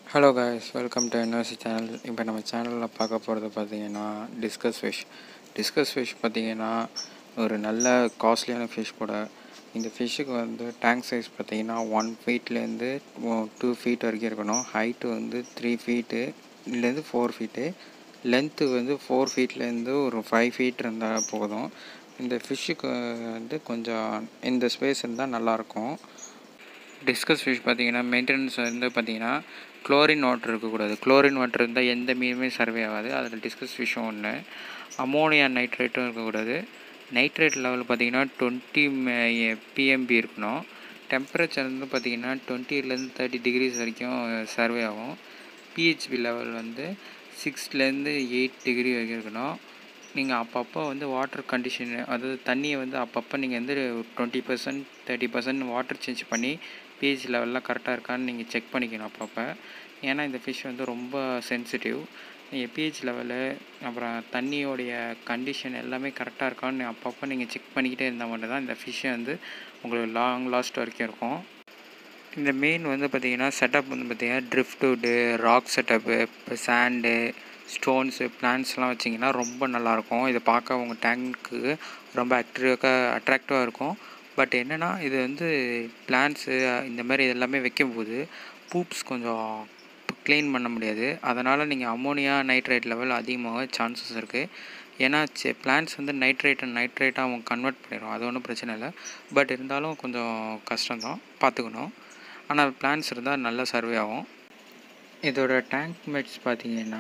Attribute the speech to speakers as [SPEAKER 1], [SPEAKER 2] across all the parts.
[SPEAKER 1] hello guys welcome to NOC channel இப்போ நம்ம சேனலில் பார்க்க போகிறது பார்த்தீங்கன்னா டிஸ்கஸ் ஃபிஷ் டிஸ்கஸ் ஃபிஷ் பார்த்தீங்கன்னா ஒரு நல்ல காஸ்ட்லியான ஃபிஷ் கூட இந்த ஃபிஷ்ஷுக்கு வந்து டேங்க் சைஸ் பார்த்தீங்கன்னா ஒன் ஃபீட்லேருந்து டூ ஃபீட் வரைக்கும் இருக்கணும் ஹைட்டு வந்து த்ரீ ஃபீட்டு இல்லேருந்து ஃபோர் ஃபீட்டு லென்த்து வந்து ஃபோர் ஃபீட்லேருந்து ஒரு ஃபைவ் ஃபீட் இருந்தால் போதும் இந்த ஃபிஷ்ஷுக்கு வந்து கொஞ்சம் இந்த ஸ்பேஸ் இருந்தால் நல்லாயிருக்கும் டிஸ்கஸ் ஃபிஷ் பார்த்தீங்கன்னா மெயின்டெனன்ஸ் வந்து பார்த்தீங்கன்னா குளோரின் வாட்டர் இருக்கக்கூடாது குளோரின் வாட்டர் இருந்தால் எந்த மீனுமே சர்வே ஆகாது அதில் டிஸ்கஸ் ஃபிஷ்ஷும் ஒன்று அமோனியா நைட்ரேட்டும் இருக்கக்கூடாது நைட்ரேட் லெவல் பார்த்தீங்கன்னா டுவெண்ட்டி பிஎம்பி இருக்கணும் டெம்பரேச்சர் வந்து பார்த்தீங்கன்னா டுவெண்ட்டிலேருந்து தேர்ட்டி டிகிரிஸ் வரைக்கும் சர்வே ஆகும் பிஹெச்பி லெவல் வந்து சிக்ஸ்லேருந்து எயிட் டிகிரி வரைக்கும் இருக்கணும் நீங்கள் அப்பப்போ வந்து வாட்டர் கண்டிஷன் அதாவது தண்ணியை வந்து அப்பப்போ நீங்கள் வந்து twenty percent thirty percent water change பண்ணி பிஹெச் லெவல்லாம் கரெக்டாக இருக்கான்னு நீங்கள் செக் பண்ணிக்கணும் அப்பப்போ ஏன்னா இந்த ஃபிஷ் வந்து ரொம்ப சென்சிட்டிவ் நீங்கள் பிஹெச் லெவலு அப்புறம் தண்ணியோடைய கண்டிஷன் எல்லாமே கரெக்டாக இருக்கான்னு அப்பப்போ நீங்கள் செக் பண்ணிக்கிட்டே இருந்தால் மட்டும் தான் இந்த ஃபிஷ்ஷை வந்து உங்களுக்கு லாங் லாஸ்ட் வரைக்கும் இருக்கும் இந்த மீன் வந்து பார்த்திங்கன்னா செட்டப் வந்து பார்த்திங்கன்னா ட்ரிஃப்ட்வுட்டு ராக் செட்டப்பு இப்போ சாண்டு ஸ்டோன்ஸு பிளான்ஸ்லாம் வச்சிங்கன்னா ரொம்ப நல்லாயிருக்கும் இதை பார்க்க உங்கள் டேங்க்கு ரொம்ப அட்ராக்டாக அட்ராக்டிவாக இருக்கும் பட் என்னென்னா இது வந்து பிளான்ஸு இந்த மாதிரி எல்லாமே வைக்கும்போது பூப்ஸ் கொஞ்சம் க்ளீன் பண்ண முடியாது அதனால் நீங்கள் அமோனியா நைட்ரேட் லெவல் அதிகமாக சான்சஸ் இருக்குது ஏன்னா செ பிளான்ஸ் வந்து நைட்ரேட் அண்ட் நைட்ரேட்டாக அவங்க கன்வெர்ட் பண்ணிடும் அது ஒன்றும் பிரச்சனை இல்லை பட் இருந்தாலும் கொஞ்சம் கஷ்டம்தான் பார்த்துக்கணும் ஆனால் பிளான்ஸ் இருந்தால் நல்லா சர்வே ஆகும் இதோட டேங்க் மேட்ஸ் பார்த்தீங்கன்னா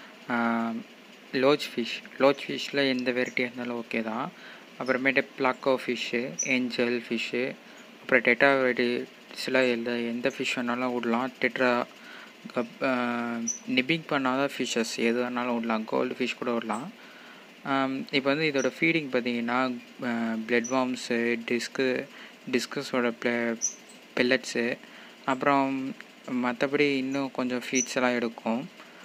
[SPEAKER 1] லோச் ஃபிஷ் லோச் ஃபிஷ்ஷில் எந்த வெரைட்டியாக இருந்தாலும் ஓகே தான் அப்புறமேட்டு பிளாக்கோ ஃபிஷ்ஷு ஏஞ்சல் ஃபிஷ்ஷு அப்புறம் டெட்டா வெரைட்டிஸில் எந்த எந்த ஃபிஷ் வேணாலும் விடலாம் டெட்ரா நிப்பிங் பண்ணாத ஃபிஷ்ஷஸ் எது வேணாலும் விடலாம் கோல்டு ஃபிஷ் கூட விடலாம் இப்போ வந்து இதோட ஃபீடிங் பார்த்தீங்கன்னா பிளட் வார்ம்ஸு டிஸ்கு டிஸ்கஸோட ப்ளே பெல்லட்ஸு அப்புறம் மற்றபடி இன்னும் கொஞ்சம் ஃபீட்ஸ் எல்லாம் எடுக்கும்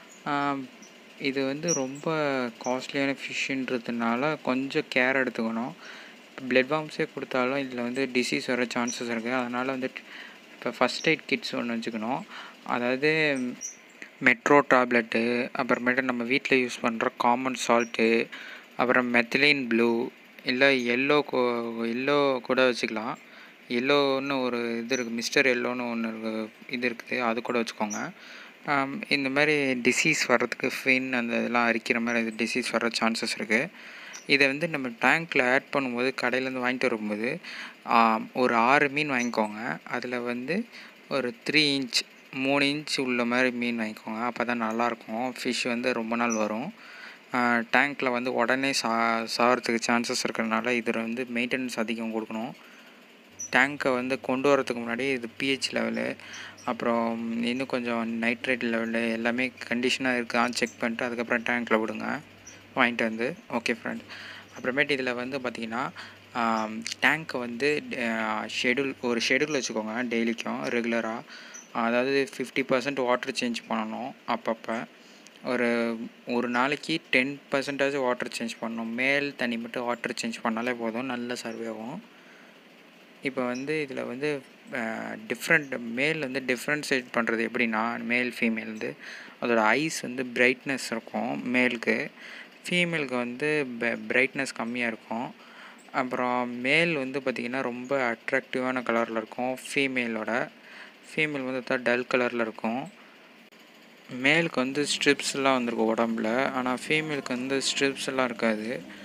[SPEAKER 1] இது வந்து ரொம்ப காஸ்ட்லியான ஃபிஷ்ஷுன்றதுனால கொஞ்சம் கேர் எடுத்துக்கணும் இப்போ பிளட் வார்ம்ஸே கொடுத்தாலும் இதில் வந்து டிசீஸ் வர சான்சஸ் இருக்குது அதனால் வந்து இப்போ ஃபஸ்ட் எய்ட் கிட்ஸ் ஒன்று வச்சுக்கணும் அதாவது மெட்ரோ டேப்லெட்டு அப்புறமேட்டு நம்ம வீட்டில் யூஸ் பண்ணுற காமன் சால்ட்டு அப்புறம் மெத்திலின் ப்ளூ இல்லை எல்லோ எல்லோ கூட வச்சுக்கலாம் எல்லோன்னு ஒரு இது இருக்குது மிஸ்டர் எல்லோன்னு ஒன்று இருக்குது இது இருக்குது அது கூட வச்சுக்கோங்க இந்த மாதிரி டிசீஸ் வர்றதுக்கு ஃபின் அந்த இதெல்லாம் அரிக்கிற மாதிரி இது டிசீஸ் வர சான்சஸ் இருக்குது இதை வந்து நம்ம டேங்க்கில் ஆட் பண்ணும்போது கடையிலேருந்து வாங்கிட்டு வரும்போது ஒரு ஆறு மீன் வாங்கிக்கோங்க அதில் வந்து ஒரு த்ரீ இன்ச் மூணு இன்ச் உள்ள மாதிரி மீன் வாங்கிக்கோங்க அப்போ தான் நல்லாயிருக்கும் ஃபிஷ் வந்து ரொம்ப நாள் வரும் டேங்க்கில் வந்து உடனே சா சாகிறதுக்கு சான்சஸ் இருக்கிறதுனால இதில் வந்து மெயின்டெனன்ஸ் அதிகம் கொடுக்கணும் டேங்க்கை வந்து கொண்டு வரதுக்கு முன்னாடி இது பிஹெச் லெவலு அப்புறம் இன்னும் கொஞ்சம் நைட்ரேட் லெவலு எல்லாமே கண்டிஷனாக இருக்கான்னு செக் பண்ணிட்டு அதுக்கப்புறம் டேங்க்கில் விடுங்க வாங்கிட்டு வந்து ஓகே ஃப்ரெண்ட் அப்புறமேட்டு இதில் வந்து பார்த்திங்கன்னா டேங்க்கை வந்து ஷெடியூல் ஒரு ஷெடியூல் வச்சுக்கோங்க டெய்லிக்கும் ரெகுலராக அதாவது ஃபிஃப்டி பர்சன்ட் வாட்டர் சேஞ்ச் பண்ணணும் அப்பப்போ ஒரு ஒரு நாளைக்கு டென் பர்சன்டேஜ் வாட்டர் சேஞ்ச் பண்ணணும் மேல் தண்ணி மட்டும் வாட்டர் சேஞ்ச் பண்ணாலே போதும் நல்ல சர்வே ஆகும் இப்போ வந்து இதில் வந்து டிஃப்ரெண்ட் மேல் வந்து டிஃப்ரென்ஷியேட் பண்ணுறது எப்படின்னா மேல் ஃபீமேல் வந்து அதோடய ஐஸ் வந்து பிரைட்னஸ் இருக்கும் மேலுக்கு ஃபீமேலுக்கு வந்து பிரைட்னஸ் கம்மியாக இருக்கும் அப்புறம் மேல் வந்து பார்த்திங்கன்னா ரொம்ப அட்ராக்டிவான கலரில் இருக்கும் ஃபீமேலோட ஃபீமேல் வந்து தான் டல் கலரில் இருக்கும் மேலுக்கு வந்து ஸ்ட்ரிப்ஸ்லாம் வந்திருக்கும் உடம்புல ஆனால் ஃபீமேலுக்கு வந்து ஸ்ட்ரிப்ஸ் எல்லாம் இருக்காது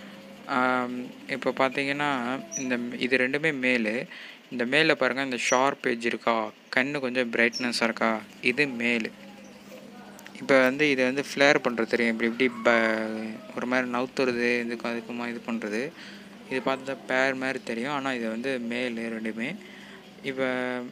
[SPEAKER 1] இப்போ பார்த்தீங்கன்னா இந்த இது ரெண்டுமே மேலு இந்த மேலில் பாருங்கள் இந்த ஷார்ப் எஜ் இருக்கா கண் கொஞ்சம் பிரைட்னஸாக இருக்கா இது மேலு இப்போ வந்து இது வந்து ஃப்ளேர் பண்ணுறது தெரியும் இப்படி இப்படி ப ஒரு மாதிரி நவுத்துறது இதுக்கும் அதுக்குமா இது பண்ணுறது இது பார்த்தா பேர் மாதிரி தெரியும் ஆனால் இது வந்து மேலு ரெண்டுமே இப்போ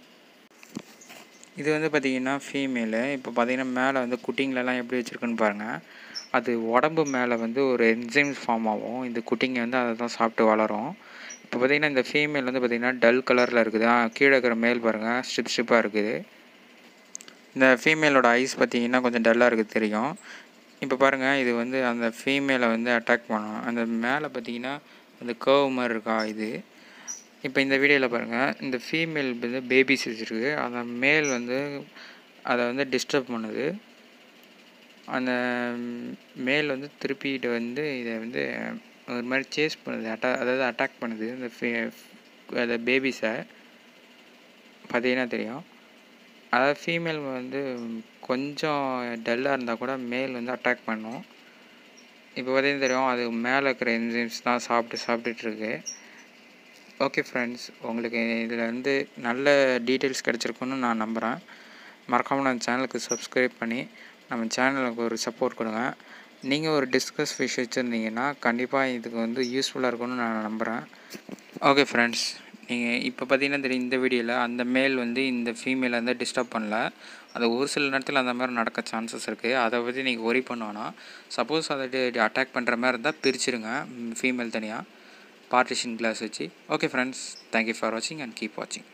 [SPEAKER 1] இது வந்து பார்த்திங்கன்னா ஃபீமேலு இப்போ பார்த்திங்கன்னா மேலே வந்து குட்டிங்களெல்லாம் எப்படி வச்சுருக்குன்னு பாருங்கள் அது உடம்பு மேலே வந்து ஒரு என்சைம்ஸ் ஃபார்ம் ஆகும் இந்த குட்டிங்க வந்து அதை தான் சாப்பிட்டு வளரும் இப்போ பார்த்திங்கன்னா இந்த ஃபீமேல் வந்து பார்த்திங்கன்னா டல் கலரில் இருக்குது கீழே இருக்கிற மேல் பாருங்கள் ஸ்ட்ரிப் ஸ்ட்ரிப்பாக இருக்குது இந்த ஃபீமேலோட ஐஸ் பார்த்திங்கன்னா கொஞ்சம் டல்லாக இருக்குது தெரியும் இப்போ பாருங்கள் இது வந்து அந்த ஃபீமேலை வந்து அட்டாக் பண்ணும் அந்த மேலே பார்த்திங்கன்னா அந்த கேர்வ் மாதிரி இருக்கா இது இப்போ இந்த வீடியோவில் பாருங்கள் இந்த ஃபீமேல் வந்து பேபிஸ் வச்சுருக்கு அந்த மேல் வந்து அதை வந்து டிஸ்டர்ப் பண்ணுது அந்த மேல் வந்து திருப்பிட்டு வந்து இதை வந்து ஒரு மாதிரி சேஸ் பண்ணுது அட்டா அதாவது அட்டாக் பண்ணுது இந்த ஃபே அந்த பேபிஸை பார்த்தீங்கன்னா தெரியும் அதாவது ஃபீமேல் வந்து கொஞ்சம் டல்லாக இருந்தால் கூட மேல் வந்து அட்டாக் பண்ணும் இப்போ பார்த்தீங்கன்னா தெரியும் அது மேலே இருக்கிற என்ஜிம்ஸ் தான் சாப்பிட்டு சாப்பிட்டுட்ருக்கு ஓகே ஃப்ரெண்ட்ஸ் உங்களுக்கு இதில் வந்து நல்ல டீட்டெயில்ஸ் கிடச்சிருக்குன்னு நான் நம்புகிறேன் மறக்காமல் நம்ம சேனலுக்கு சப்ஸ்கிரைப் பண்ணி நம்ம சேனலுக்கு ஒரு சப்போர்ட் கொடுங்க நீங்கள் ஒரு டிஸ்கஸ் ஃபிஷ் வச்சுருந்தீங்கன்னா கண்டிப்பாக இதுக்கு வந்து யூஸ்ஃபுல்லாக இருக்கும்னு நான் நம்புகிறேன் ஓகே ஃப்ரெண்ட்ஸ் நீங்கள் இப்போ பார்த்தீங்கன்னா தெரியும் இந்த வீடியோவில் அந்த மேல் வந்து இந்த ஃபீமேலை வந்து டிஸ்டர்ப் பண்ணல அது ஒரு சில நேரத்தில் அந்த மாதிரி நடக்க சான்சஸ் இருக்குது அதை பற்றி நீங்கள் ஒரி பண்ணுவோன்னா சப்போஸ் அதை அட்டாக் பண்ணுற மாதிரி இருந்தால் பிரிச்சுருங்க ஃபீமேல் தனியாக பார்ட்டிஷன் கிளாஸ் வச்சு ஓகே ஃப்ரெண்ட்ஸ் தேங்க்யூ ஃபார் வாட்சிங் அண்ட் கீப் வாட்சிங்